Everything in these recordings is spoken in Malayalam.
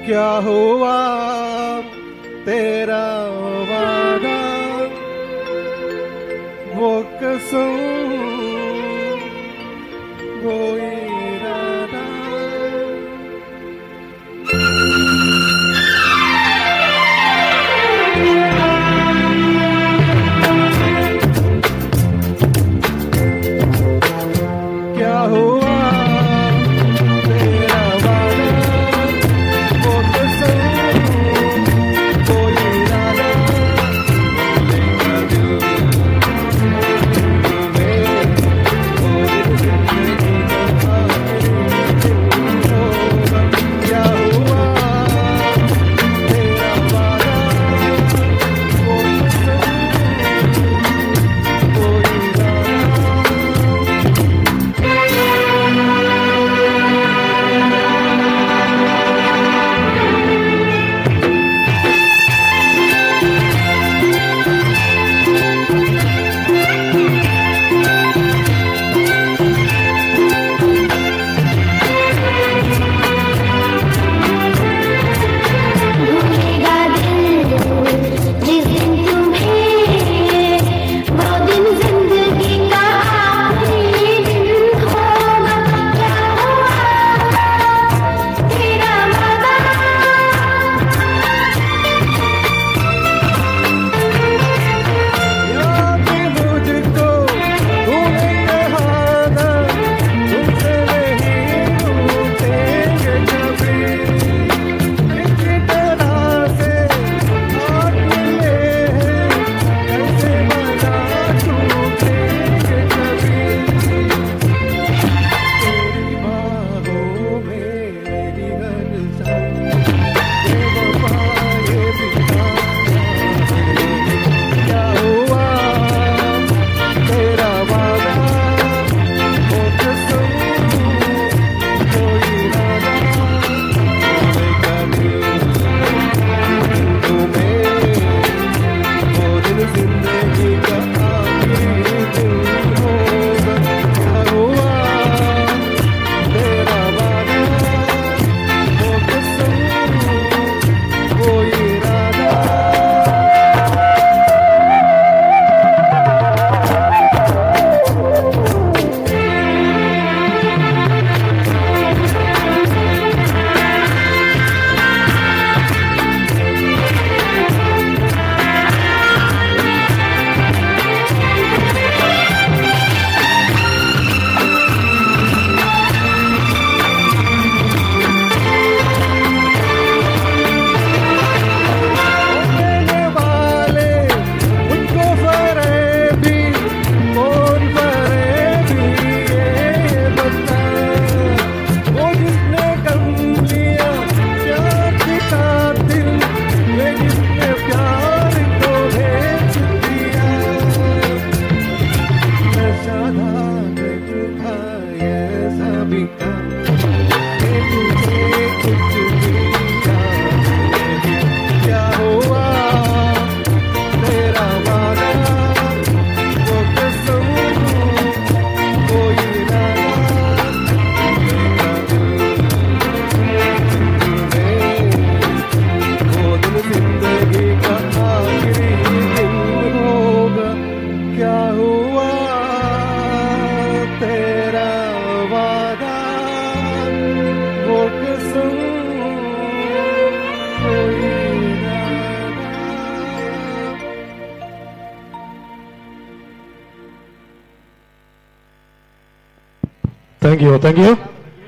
क्या हुआ तेरा वादा वो कसम वो इरादा क्या हुआ तेरा वादा वो कसम वो इरादा लेगा दिल में वो जिंदगी का आखिरी दिन होगा क्या हुआ तेरा वादा वो कसम वो इरादा भूलेगा दिल जिस दिन तुम्हें वो दिन जिंदगी का आखिरी दिन होगा क्या हुआ तेरा वादा याद मुझको तूने कहा ना तुमसे नहीं रूठेंगे कभी इसी तरह से आज मिले हैं कैसे मना टूटेंगे कभी तेरी बाहों में मेरी हर सांस बेवफा ये बिताना क्या हुआ तेरा वादा वो कसम वो इरादा लेगा दिल तुम्हें वो दिन जिंदगी का आखिरी दिन होगा क्या हुआ तेरा वादा वो कसम वो इरादा देने वाले मुझको फरेबी कौन फरेबी ये बता वो जिसने गम लिया प्यार की खातिर ये जिसने प्यार को बेच दिया नशा था था ये सभी का ये तुझे कुछ भी याद नहीं क्या हुआ तेरा वादा वो कसम वो इरादा लेगा दिल में वो दिन जिंदगी का आखिरी दिन होगा क्या हुआ तेरा वादा वो कसम वो इरादा താങ്ക് യു താങ്ക് യു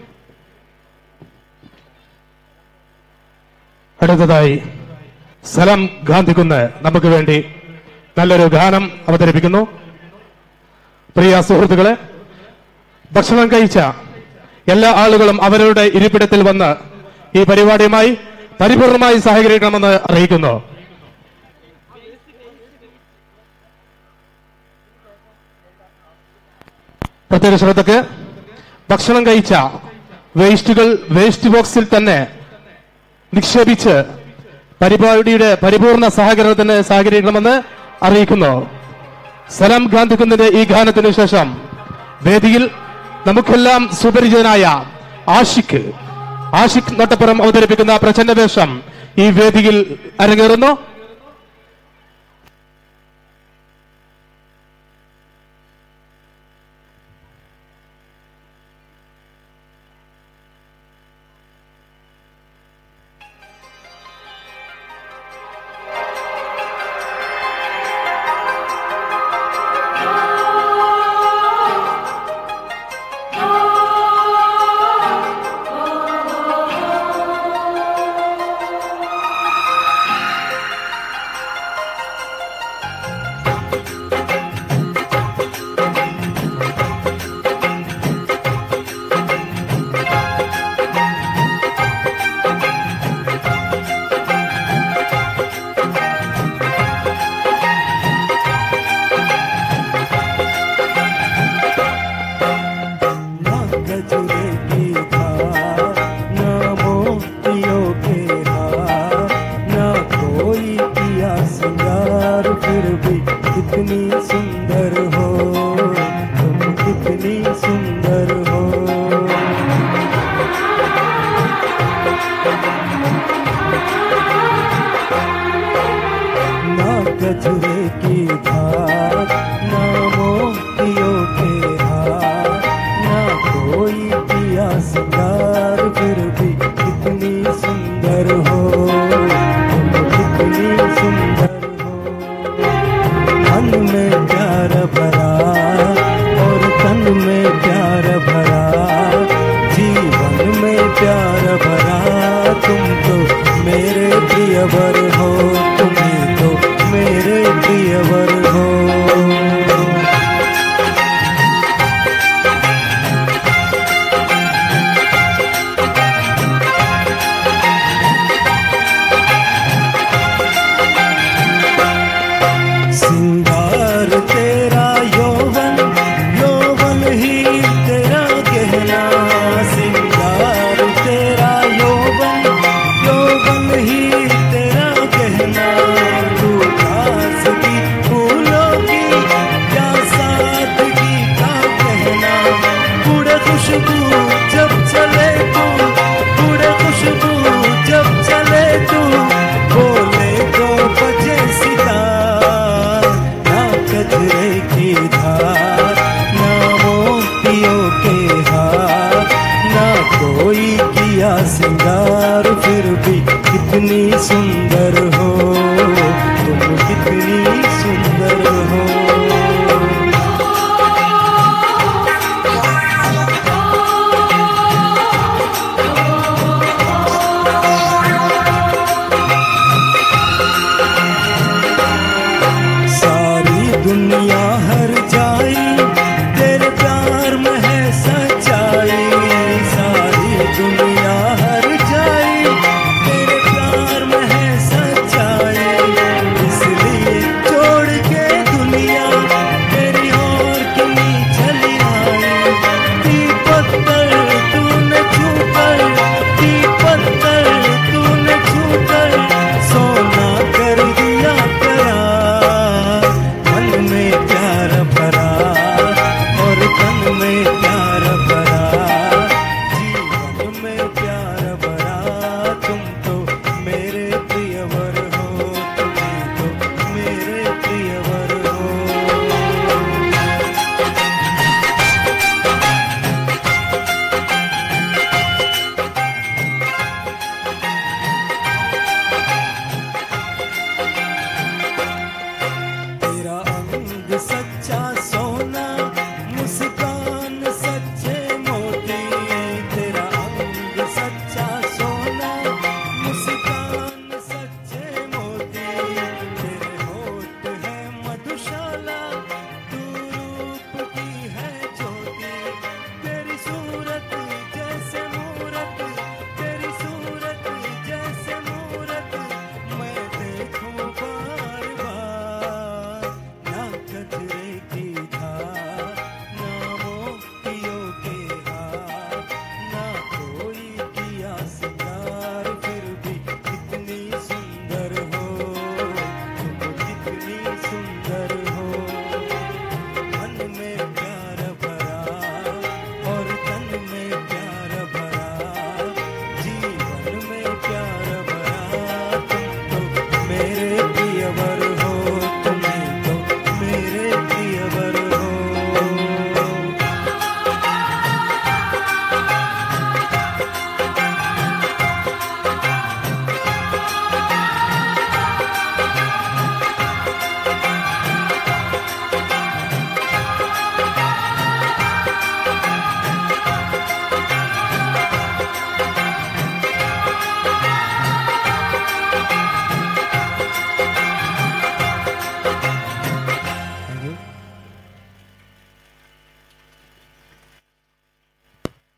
അടുത്തതായി സലാം ഗാന്ധിക്കുന്ന് നമുക്ക് വേണ്ടി നല്ലൊരു ഗാനം അവതരിപ്പിക്കുന്നു പ്രിയ സുഹൃത്തുക്കളെ ഭക്ഷണം കഴിച്ച എല്ലാ ആളുകളും അവരുടെ ഇരിപ്പിടത്തിൽ വന്ന് ഈ പരിപാടിയുമായി പരിപൂർണമായി സഹകരിക്കണമെന്ന് അറിയിക്കുന്നു പ്രത്യേക ശ്രദ്ധക്ക് ഭക്ഷണം കഴിച്ച വേസ്റ്റുകൾ വേസ്റ്റ് ബോക്സിൽ തന്നെ നിക്ഷേപിച്ച് പരിപാടിയുടെ പരിപൂർണ സഹകരണത്തിന് സഹകരിക്കണമെന്ന് അറിയിക്കുന്നു സലാം ഗാന്ധിക്കുന്നിന്റെ ഈ ഗാനത്തിനു ശേഷം വേദിയിൽ നമുക്കെല്ലാം സുപരിചിതനായ ആഷിഖ് ആഷിഖ് നട്ടപ്പുറം അവതരിപ്പിക്കുന്ന പ്രച്ഛന്നവേഷം ഈ വേദിയിൽ അരങ്ങേറുന്നു ना गजरे की धार ना मोतियों के हार ना कोई किया सिंगार फिर भी कितनी सुंदर हो तुम कितनी सुंदर हो ना गजरे की धार ना मोतियों के हार ना कोई किया सिंगार फिर भी कितनी सुंदर हो तुम कितनी सुंदर हो मन में प्यार भरा और तन में प्यार भरा जीवन में प्यार भरा तुम तो मेरे प्रियवर हो तुम्हें तो मेरे प्रियवर हो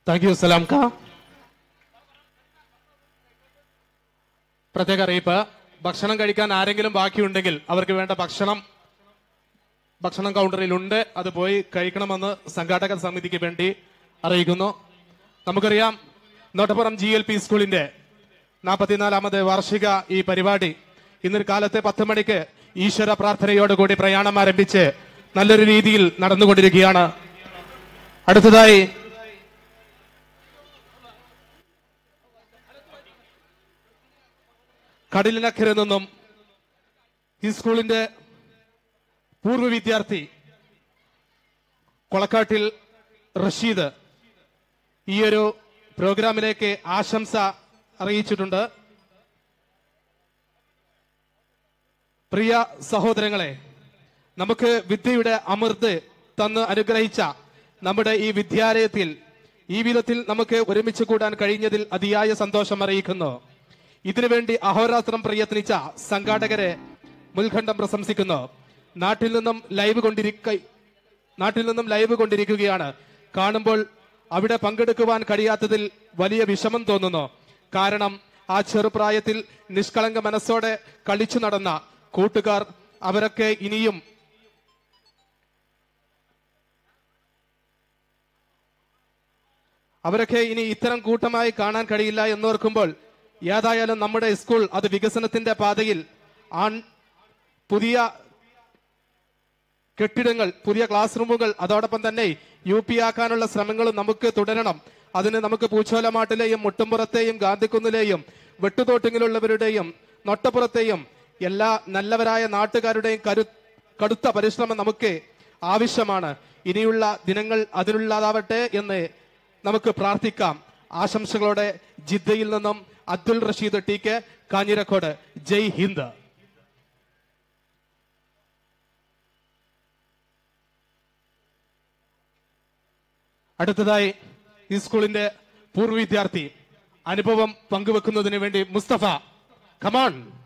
താങ്ക് യു സലാം ഖാ പ്രത്യേക അറിയിപ്പ് ഭക്ഷണം കഴിക്കാൻ ആരെങ്കിലും ബാക്കിയുണ്ടെങ്കിൽ അവർക്ക് വേണ്ട ഭക്ഷണം ഭക്ഷണം കൗണ്ടറിൽ ഉണ്ട് അത് പോയി കഴിക്കണമെന്ന് സംഘാടക സമിതിക്ക് വേണ്ടി അറിയിക്കുന്നു നമുക്കറിയാം നോട്ടപ്പുറം ജി എൽ പി സ്കൂളിന്റെ നാൽപ്പത്തിനാലാമത് വാർഷിക ഈ പരിപാടി ഇന്നൊരു കാലത്തെ പത്ത് മണിക്ക് ഈശ്വര പ്രാർത്ഥനയോടുകൂടി പ്രയാണം ആരംഭിച്ച് നല്ലൊരു രീതിയിൽ നടന്നുകൊണ്ടിരിക്കുകയാണ് അടുത്തതായി കടലിനക്കരെ നിന്നും ഈ സ്കൂളിന്റെ പൂർവ്വ വിദ്യാർത്ഥി കൊളക്കാട്ടിൽ റഷീദ് ഈ ഒരു പ്രോഗ്രാമിലേക്ക് ആശംസ അറിയിച്ചിട്ടുണ്ട് പ്രിയ സഹോദരങ്ങളെ നമുക്ക് വിദ്യയുടെ അമൃത് തന്ന് അനുഗ്രഹിച്ച നമ്മുടെ ഈ വിദ്യാലയത്തിൽ ഈ വിധത്തിൽ നമുക്ക് ഒരുമിച്ച് കൂടാൻ കഴിഞ്ഞതിൽ അതിയായ സന്തോഷം അറിയിക്കുന്നു ഇതിനുവേണ്ടി അഹോരാത്രം പ്രയത്നിച്ച സംഘാടകരെ മുൽഖണ്ഡം പ്രശംസിക്കുന്നു നാട്ടിൽ നിന്നും ലൈവ് കൊണ്ടിരിക്ക നാട്ടിൽ നിന്നും ലൈവ് കൊണ്ടിരിക്കുകയാണ് കാണുമ്പോൾ അവിടെ പങ്കെടുക്കുവാൻ കഴിയാത്തതിൽ വലിയ വിഷമം തോന്നുന്നു കാരണം ആ ചെറുപ്രായത്തിൽ നിഷ്കളങ്ക മനസ്സോടെ കളിച്ചു നടന്ന കൂട്ടുകാർ അവരൊക്കെ ഇനിയും അവരൊക്കെ ഇനി ഇത്തരം കൂട്ടമായി കാണാൻ കഴിയില്ല എന്നോർക്കുമ്പോൾ ഏതായാലും നമ്മുടെ സ്കൂൾ അത് വികസനത്തിന്റെ പാതയിൽ ആൺ പുതിയ കെട്ടിടങ്ങൾ പുതിയ ക്ലാസ് റൂമുകൾ അതോടൊപ്പം തന്നെ യു പി ആക്കാനുള്ള ശ്രമങ്ങളും നമുക്ക് തുടരണം അതിന് നമുക്ക് പൂച്ചോലമാട്ടിലെയും മുട്ടുംപുറത്തെയും ഗാന്ധിക്കുന്നിലെയും വെട്ടുതോട്ടിങ്ങിലുള്ളവരുടെയും നൊട്ടപ്പുറത്തെയും എല്ലാ നല്ലവരായ നാട്ടുകാരുടെയും കരു കടുത്ത പരിശ്രമം നമുക്ക് ആവശ്യമാണ് ഇനിയുള്ള ദിനങ്ങൾ അതിനുള്ളതാവട്ടെ എന്ന് നമുക്ക് പ്രാർത്ഥിക്കാം ആശംസകളോടെ ജിദ്ദയിൽ നിന്നും അബ്ദുൾ റഷീദ് ടി കെ കാഞ്ഞിരക്കോട് ജയ് ഹിന്ദ് അടുത്തതായി ഈ സ്കൂളിന്റെ പൂർവ്വ വിദ്യാർത്ഥി അനുഭവം പങ്കുവെക്കുന്നതിന് വേണ്ടി മുസ്തഫ കമാൺ